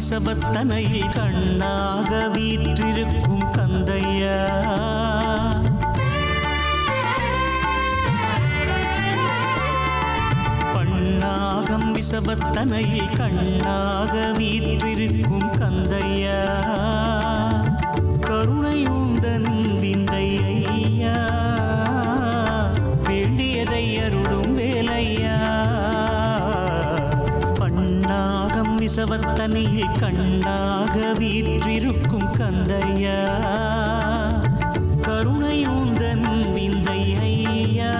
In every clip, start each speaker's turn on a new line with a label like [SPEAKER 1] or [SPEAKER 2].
[SPEAKER 1] ரிஷபத்தனையில் கண்ணாக வீற்றிருக்கும் கந்தையா பண்ணாகம் ரிஷபத்தனையில் கண்ணாக வீற்றிருக்கும் கந்தையா கருணையுந்தன் விந்தை ஐயா வேண்டியதை அருளும் வேலையா பண்ணாகம் விசவத்தனையில் கண்ணாக வீற்றிருக்கும் கந்தையா கருணையுந்தன் விந்தை ஐயா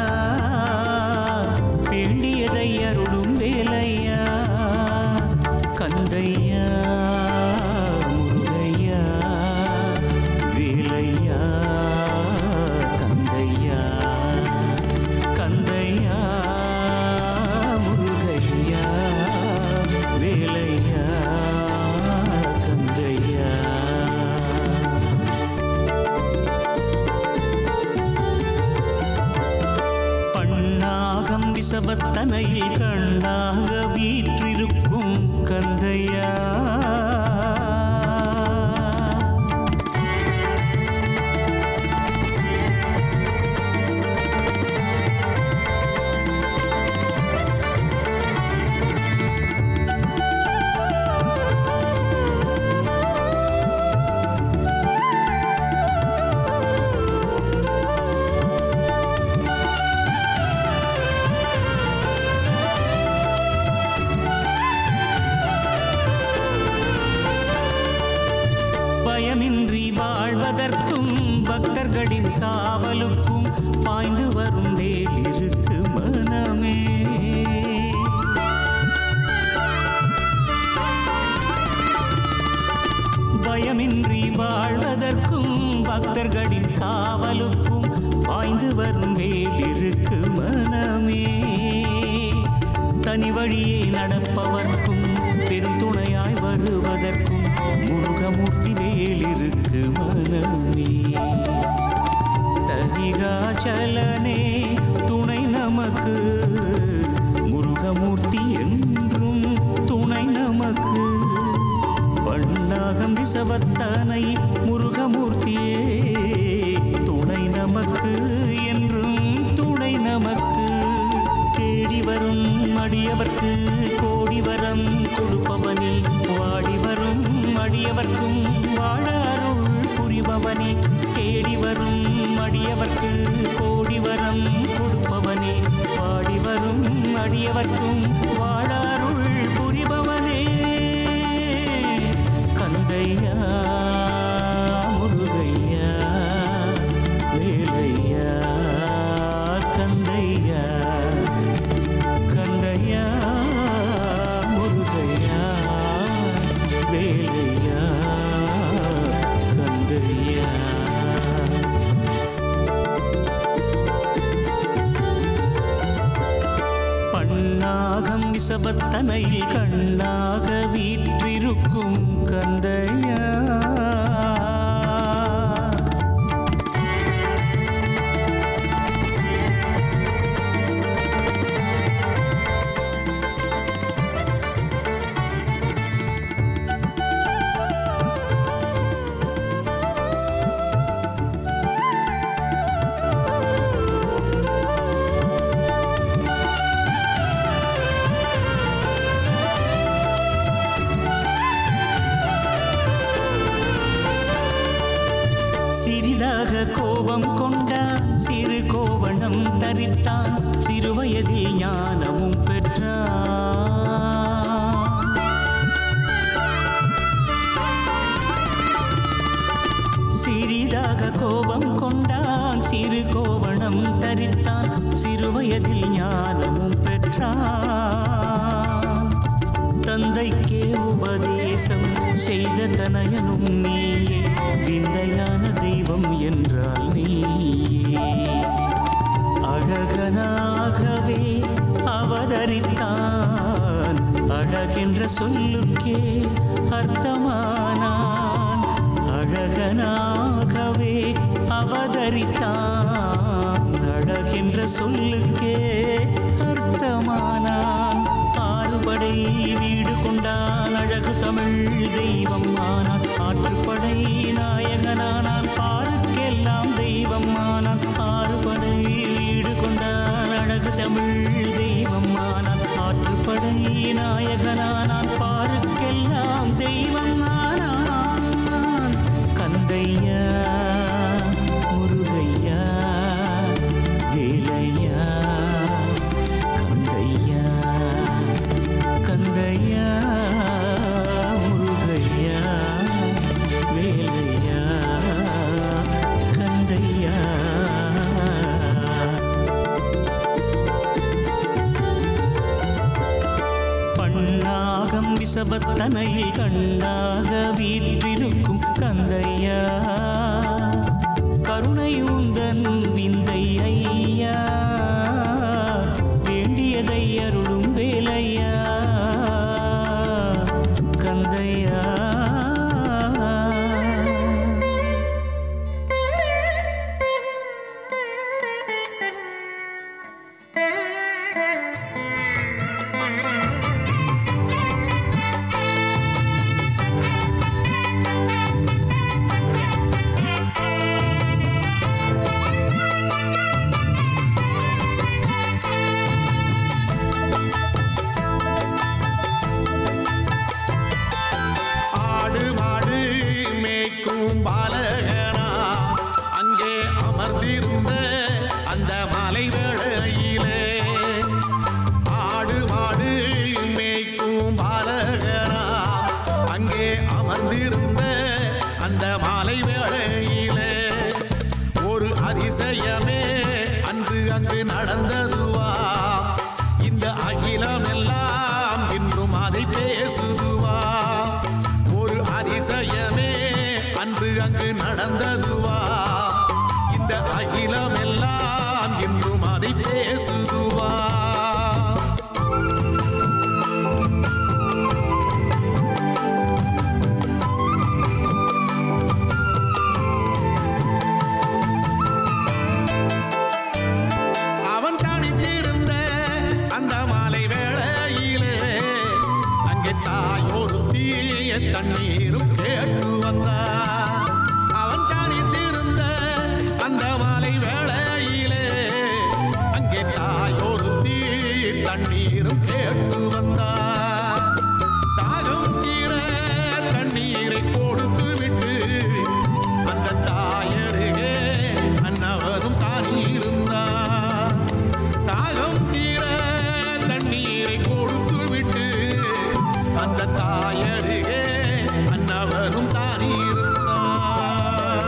[SPEAKER 1] வேண்டியதை அருளும் வேலையா கந்தையா முருகையா வேலையா கந்தையா கந்தையா முருகையா வேலையா கந்தையா பண்ணாகம் விசவத்தனையில் கண்ணாக வீற்றிருக்கும் கந்தையா பயமின்றி வாழ்வதற்கும் பக்தர்களின் காவலுக்கும் பாய்ந்து வரும் வேலிருக்கு மனமே பயமின்றி வாழ்வதற்கும் பக்தர்களின் காவலுக்கும் பாய்ந்து வரும் வேலிருக்கு மனமே தனி வழியே நடப்பவர்க்கும் பெருந்துணையாய் வருவதற்கும் முருகமூர்த்தி வேலிருக்கு மனமே தனிகாச்சலனே துணை நமக்கு முருகமூர்த்தி என்றும் துணை நமக்கு பண்ணாகம் விசவத்தனை முருகமூர்த்தியே துணை நமக்கு என்றும் துணை நமக்கு தேடி வரும் அடியவர்க்கு கோடி வரம் கொடுப்பவனே வாடி வரும் அடியவர்க்கும் வாழ அருள் புரிபவனே தேடி வரும் அடியவர்க்கு கோடி வரம் கொடுப்பவனே வாடி வரும் அடியவர்க்கும் வாழ அருள் புரிபவனே கந்தையா முருகையா வேலையா கந்தையா கந்தையா முருகையா வேலையா கந்தையா பண்ணாகம் விசபத்தனையில் கண்ணாக வீற்றிருக்கும் கந்தையா சிறிதாக கோபம் கொண்டான் சிறு கோவணம் தரித்தான் சிறுவயதில் ஞானமும் பெற்றான் சிறிதாக கோபம் கொண்டான் சிறு கோவணம் தரித்தான் சிறுவயதில் ஞானமும் பெற்றான் தந்தைக்கே உபதேசம் செய்த தனயனும் நீயே விந்தையான தெய்வம் என்றால் நீயே அழகனாகவே அவதரித்தான் அழகென்ற சொல்லுக்கே அர்த்தமானான் அழகனாகவே அவதரித்தான் அழகென்ற சொல்லுக்கே அர்த்தமானான் ஆறுபடை வீடு கொண்டான் அழகு தமிழ் ரிஷபத்தனையில் கண்ணாக வீற்றிருக்கும் கந்தையா கருணை உந்தன் விந்தை ஐயா வேண்டியதை அருளும் வேலையா கந்தையா
[SPEAKER 2] ஆடு மாடு மேய்க்கும் பாலகனா அங்கே அமர்ந்திருந்த அந்த மலை வேளையிலே ஆடு மாடு மேய்க்கும் பாலகனா அங்கே அமர்ந்திருந்த அந்த மாலை வேளையிலே ஒரு அதிசயமே அன்று அங்கு நடந்ததுவா இந்த அகிலம் எல்லாம் இன்றும் அதை பேசுதுவா ஒரு அதிசயமே அன்று அங்கு நடந்ததுவா இந்த அகிலம் எல்லாம் இன்றும் அதை பேசுதுவா அவன் தனித்திருந்த அந்த மாலை வேளையிலே அங்கே தாயோரு தீய தண்ணீரும் கேட்டு வந்தார் அவன் தனித்திருந்த அந்த மாலை வேளையிலே அங்கே தாயோரு தீய தண்ணீரும் கேட்டு வந்தார் தாகம் தீர தண்ணீரை கொடுத்து விட்டு அந்த தாயருகே அன்னவரும் தான் இருந்தார் தாகம் தீர தண்ணீரை கொடுத்து விட்டு அந்த தாயருகே அன்னவரும் தான் இருந்தார்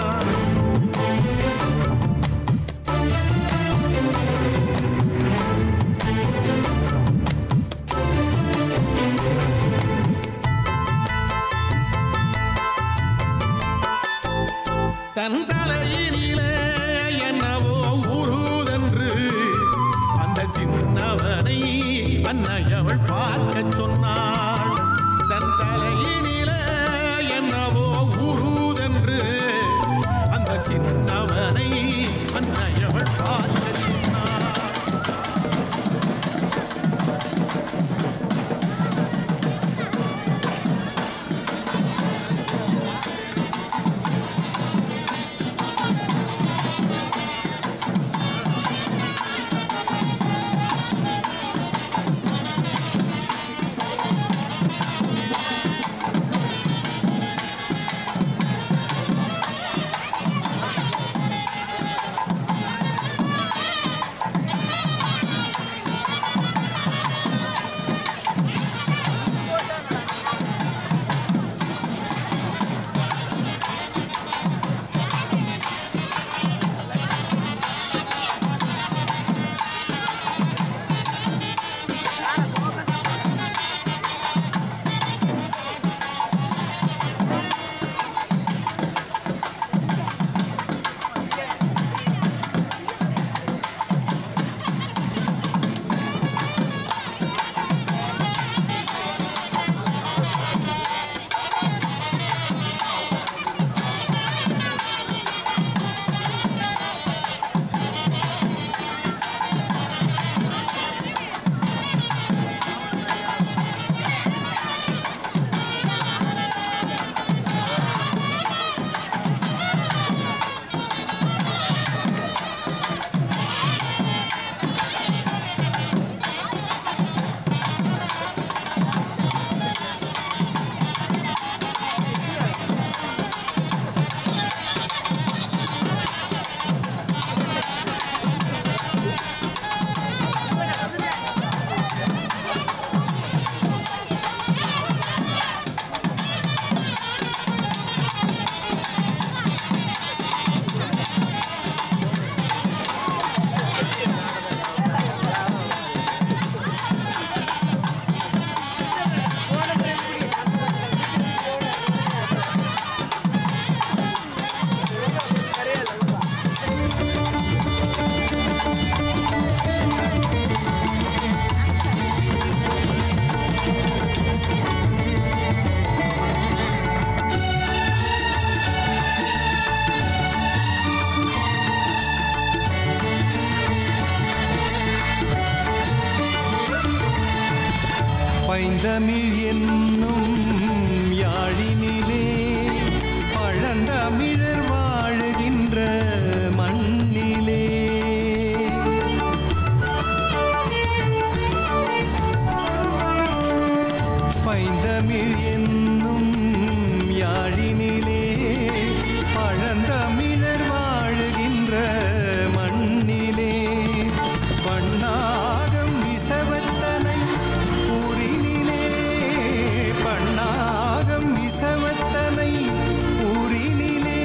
[SPEAKER 2] தன் தலையினிலே என்னவோ உருதென்று அந்த சின்னவனை அன்னையவள் பார்க்கச் சொன்னாள் தன் தலையினிலே என்னவோ உருதென்று அந்த சின்னவனை அன்னையவள் பார்க்கச் சொன்னாள்
[SPEAKER 3] பைந்தமிழ் என்னும் யாழினிலே பழந்தமிழர் வாழுகின்ற மண்ணிலே பைந்தமிழ் என்னும் யாழினிலே பழந்தமிழர் வாழுகின்ற மண்ணிலே பண்ணாகம் விசவத்தனை ஊரினிலே பண்ணாகம் விசவத்தனை ஊரினிலே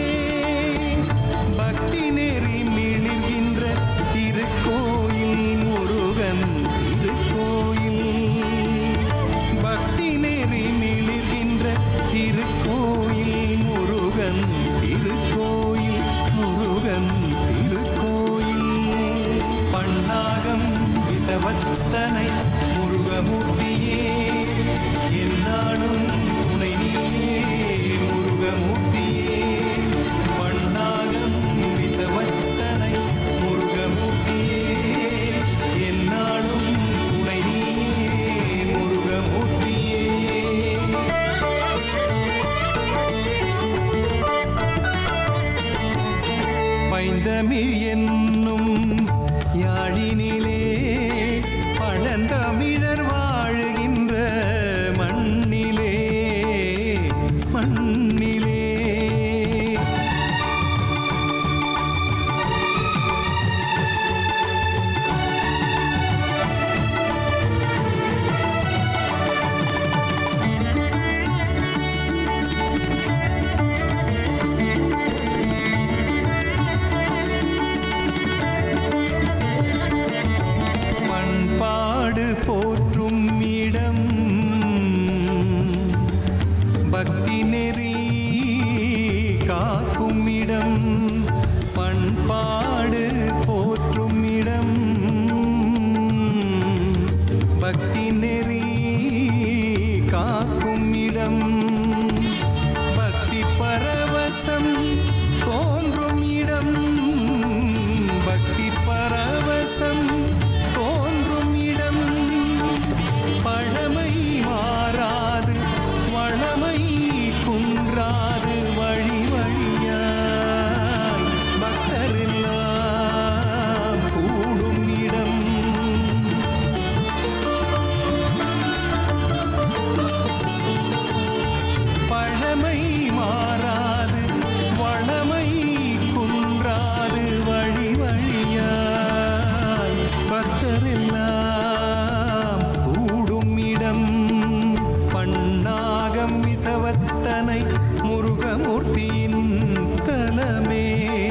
[SPEAKER 3] பக்தி நெறி மிளிர்கின்ற திருக்கோயில் முருகன் திருக்கோயில் பக்தி நெறி மிளிர்கின்ற திருக்கோயில் முருகன் திருக்கோயில் முருகன் திருக்கோயில் பண்ணாகம் விசவத்தனை முருகமூர்த்தியே என்னாலும் துணை நீயே முருகமூர்த்தியே பண்ணாகம் விசவத்தனை முருகமூர்த்தியே என்னாலும் துணை நீயே முருகமூர்த்தியே பைந்தமிழ் என்னும் யாழினிலே பழந்தமிழர் வாழுகின்ற மண்ணிலே மண்ணிலே பண்பாடு போற்றும் இடம் பக்தி நெறி காக்கும் இடம் பண்பாடு போற்றும் இடம் பக்தி நெறி காக்கும் இடம் பக்தி பரவசம் தோன்றும் இடம் பக்தி பரவசம் தோன்றும் இடம் பழமை மாறாது வளமை குன்றாது வழி வழியாய் பக்தரெல்லாம் கூடும் இடம் பழமை மாறாது வளமை குன்றாது வழி வழியாய் பக்தரெல்லாம் கூடும் இடம் பண்ணாகம் விசவத்தனை முருகமூர்த்தியின் தலமே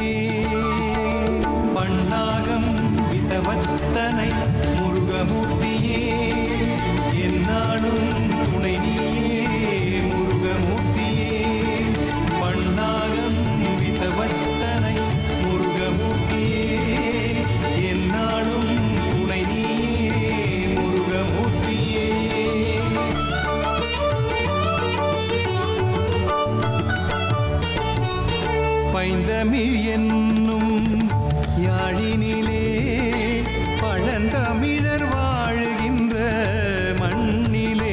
[SPEAKER 3] பண்ணாகம் விசவத்தனை முருகமூர்த்தியே என்னாலும் துணை நீயே முருகமூர்த்தியே பண்ணாகம் விசவத்தனை முருகமூர்த்தியே என்னாலும் துணை நீயே முருகமூர்த்தியே பைந்தமிழ் என்னும் யாழினிலே பழந்தமிழர் வாழுகின்ற மண்ணிலே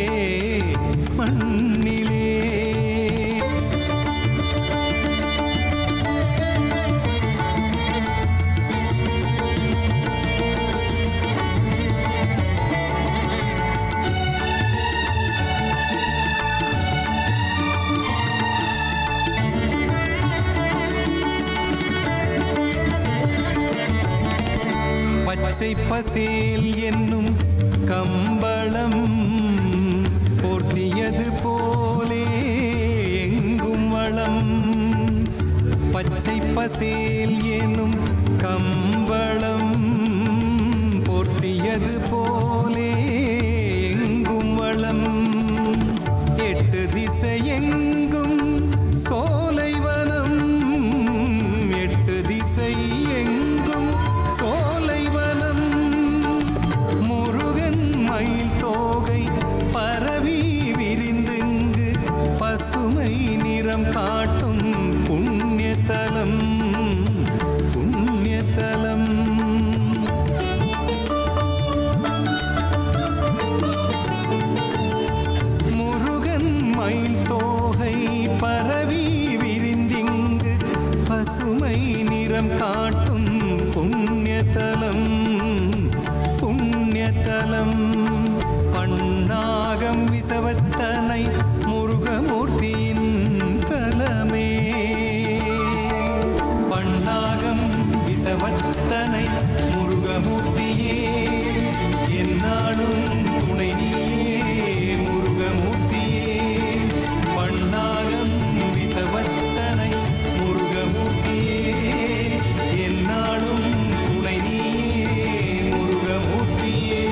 [SPEAKER 3] மண்ணிலே பச்சை பசேல் என்னும் கம்பளம் போர்த்தியது போலே எங்கும் வளம் பச்சை பசேல் என்னும் கம்பளம் போர்த்தியது போலே எங்கும் வளம் எட்டு திசையெங்கும் சோலைவனம் எட்டு திசை எங்கும் சோலைவனம் முருகன் மயில் தோகை பரவி விரிந்துங்கு பசுமை நிறம் காட்டும் புண்ணியதலம் புண்ணியதலம் பண்ணாகம் விசவத்தனை முருகமூர்த்தியின் தலமே பண்ணாகம் விசவத்தனை முருகமூர்த்தியே என்னாடும் துணை நீயே முருகமூர்த்தியே பண்ணாகம் விசவத்தனை முருகமூர்த்தியே என்னாடும் துணை நீயே முருகமூர்த்தியே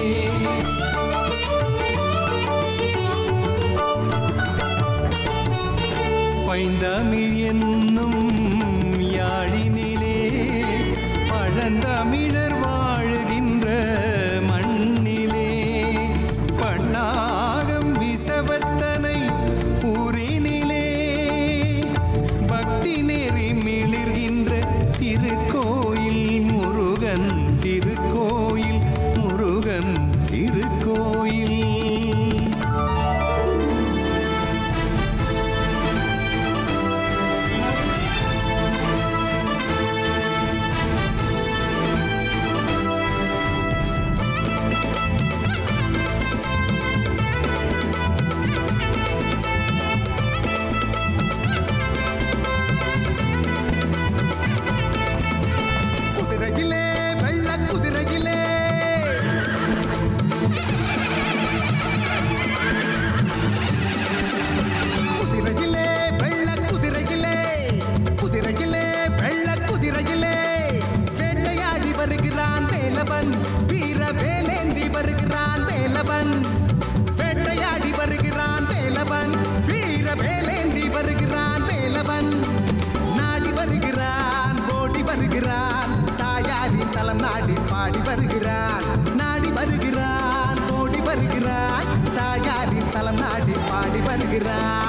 [SPEAKER 3] பைந்தமிழ் என்னும் யாழினிலே பழந்தமிழர் வாழுகின்ற மண்ணிலே பண்ணாகம் விசவத்தனை ஊரினிலே பக்தி நெறி மிளிர்கின்ற திருக்கோயில் முருகன் திருக்கோயில் முருகன் திருக்கோயில்
[SPEAKER 4] குதிரையிலே வெள்ள குதிரையிலே குதிரையிலே வெள்ள குதிரையிலே குதிரையிலே வெள்ள குதிரையிலே வேட்டையாடி வருகிறான் வேலவன் வீர வேலேந்தி வருகிறான் வேலவன் வேட்டையாடி வருகிறான் வேலவன் வீர வேலேந்தி வருகிறான் வேலவன் நாடி வருகிறான் ஓடி வருகிறான் தாயாரின் தலம் நாடி பாடி வருகிறான் நாடி வருகிறான் ஓடி வருகிறான் தாயாரின் தலம் நாடி பாடி வருகிறான்